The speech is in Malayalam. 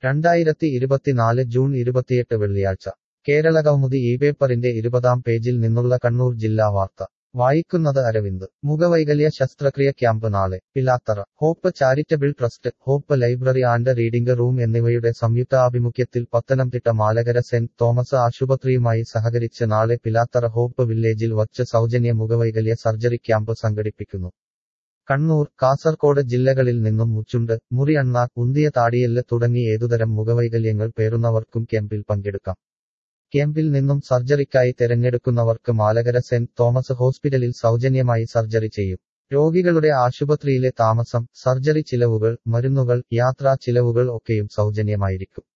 രണ്ടായിരത്തി ഇരുപത്തിനാല് ജൂൺ ഇരുപത്തിയെട്ട് വെള്ളിയാഴ്ച കേരള കൗമുദി ഈ പേപ്പറിന്റെ ഇരുപതാം പേജിൽ നിന്നുള്ള കണ്ണൂർ ജില്ലാ വാർത്ത വായിക്കുന്നത് അരവിന്ദ് മുഖവൈകല്യ ശസ്ത്രക്രിയ ക്യാമ്പ് നാളെ Pilathara hope charitable trust hope library and reading room എന്നിവയുടെ സംയുക്താഭിമുഖ്യത്തിൽ പത്തനംതിട്ട മാലകര സെന്റ് തോമസ് ആശുപത്രിയുമായി സഹകരിച്ച് നാളെ പിലാത്തറ ഹോപ്പ് വില്ലേജിൽ വച്ച് സൗജന്യ മുഖവൈകല്യ സർജറി ക്യാമ്പ് സംഘടിപ്പിക്കുന്നു കണ്ണൂർ കാസർകോട് ജില്ലകളിൽ നിന്നും മുച്ചുണ്ട് മുറിയണ്ണ ഉന്തിയ താടിയെല്ല് തുടങ്ങി ഏതുതരം മുഖവൈകല്യങ്ങൾ പേറുന്നവർക്കും ക്യാമ്പിൽ പങ്കെടുക്കാം ക്യാമ്പിൽ നിന്നും സർജറിക്കായി തെരഞ്ഞെടുക്കുന്നവർക്ക് മാലകര സെന്റ് തോമസ് ഹോസ്പിറ്റലിൽ സൗജന്യമായി സർജറി ചെയ്യും രോഗികളുടെ ആശുപത്രിയിലെ താമസം സർജറി ചിലവുകൾ മരുന്നുകൾ യാത്രാ ചിലവുകൾ ഒക്കെയും സൗജന്യമായിരിക്കും